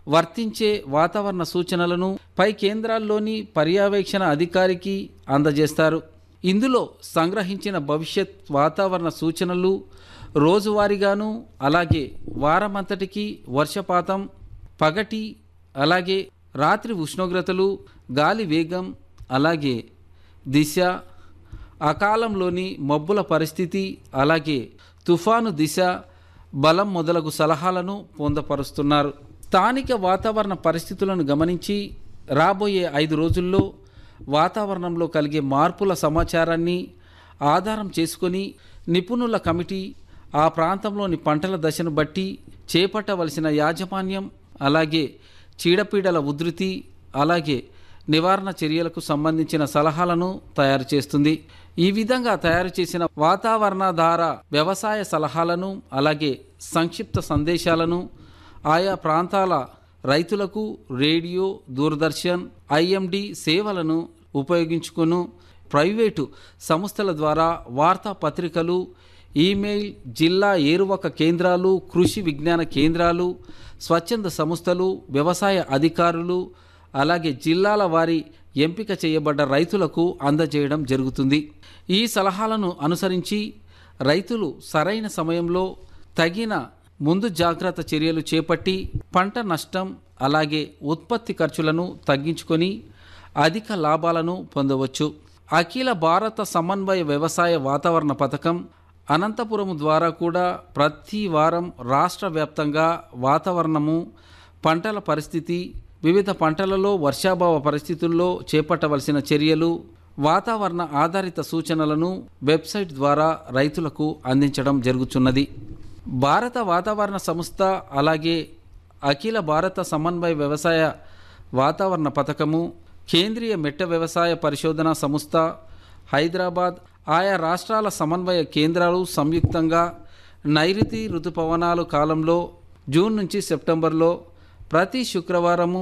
వర్తించే వాతావరణ సూచనలను పై కేంద్రాల్లోని పర్యవేక్షణ అధికారికి అందజేస్తారు ఇందులో సంగ్రహించిన భవిష్యత్ వాతావరణ సూచనలు రోజువారీగాను అలాగే వారమంతటికి వర్షపాతం పగటి అలాగే రాత్రి ఉష్ణోగ్రతలు గాలి వేగం అలాగే దిశ అకాలంలోని మబ్బుల పరిస్థితి అలాగే తుఫాను దిశ బలం మొదలగు సలహాలను పొందపరుస్తున్నారు స్థానిక వాతావరణ పరిస్థితులను గమనించి రాబోయే ఐదు రోజుల్లో వాతావరణంలో కలిగే మార్పుల సమాచారాన్ని ఆధారం చేసుకొని నిపుణుల కమిటీ ఆ ప్రాంతంలోని పంటల దశను బట్టి చేపట్టవలసిన యాజమాన్యం అలాగే చీడపీడల ఉధృతి అలాగే నివారణ చర్యలకు సంబంధించిన సలహాలను తయారు చేస్తుంది ఈ విధంగా తయారు చేసిన వాతావరణాధార వ్యవసాయ సలహాలను అలాగే సంక్షిప్త సందేశాలను ఆయా ప్రాంతాల రైతులకు రేడియో దూరదర్శన్ ఐఎండి సేవలను ఉపయోగించుకును ప్రైవేటు సంస్థల ద్వారా వార్తాపత్రికలు ఈమెయిల్ జిల్లా ఏరువక కేంద్రాలు కృషి విజ్ఞాన కేంద్రాలు స్వచ్ఛంద సంస్థలు వ్యవసాయ అధికారులు అలాగే జిల్లాల వారి ఎంపిక చేయబడ్డ రైతులకు అందజేయడం జరుగుతుంది ఈ సలహాలను అనుసరించి రైతులు సరైన సమయంలో తగిన ముందు జాగ్రత్త చర్యలు చేపట్టి పంట నష్టం అలాగే ఉత్పత్తి ఖర్చులను తగ్గించుకొని అధిక లాభాలను పొందవచ్చు అఖిల భారత సమన్వయ వ్యవసాయ వాతావరణ పథకం అనంతపురం ద్వారా కూడా ప్రతి వారం రాష్ట్ర వ్యాప్తంగా వాతావరణము పంటల పరిస్థితి వివిధ పంటలలో వర్షాభావ పరిస్థితుల్లో చేపట్టవలసిన చర్యలు వాతావరణ ఆధారిత సూచనలను వెబ్సైట్ ద్వారా రైతులకు అందించడం జరుగుతున్నది భారత వాతావరణ సంస్థ అలాగే అఖిల భారత సమన్వయ వ్యవసాయ వాతావరణ పథకము కేంద్రీయ మెట్ట వ్యవసాయ పరిశోధన సంస్థ హైదరాబాద్ ఆయా రాష్ట్రాల సమన్వయ కేంద్రాలు సంయుక్తంగా నైరుతి ఋతుపవనాలు కాలంలో జూన్ నుంచి సెప్టెంబర్లో ప్రతి శుక్రవారము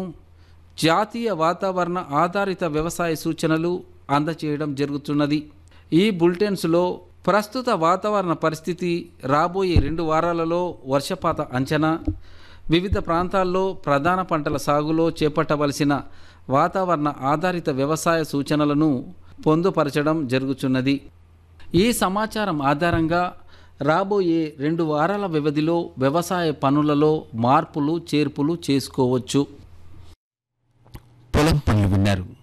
జాతీయ వాతావరణ ఆధారిత వ్యవసాయ సూచనలు అందచేయడం జరుగుతున్నది ఈ బులెటిన్స్లో ప్రస్తుత వాతావరణ పరిస్థితి రాబోయే రెండు వారాలలో వర్షపాత అంచనా వివిధ ప్రాంతాల్లో ప్రధాన పంటల సాగులో చేపట్టవలసిన వాతావరణ ఆధారిత వ్యవసాయ సూచనలను పొందుపరచడం జరుగుతున్నది ఈ సమాచారం ఆధారంగా రాబోయే రెండు వారాల వ్యవధిలో వ్యవసాయ పనులలో మార్పులు చేర్పులు చేసుకోవచ్చు పొలం పనులు విన్నారు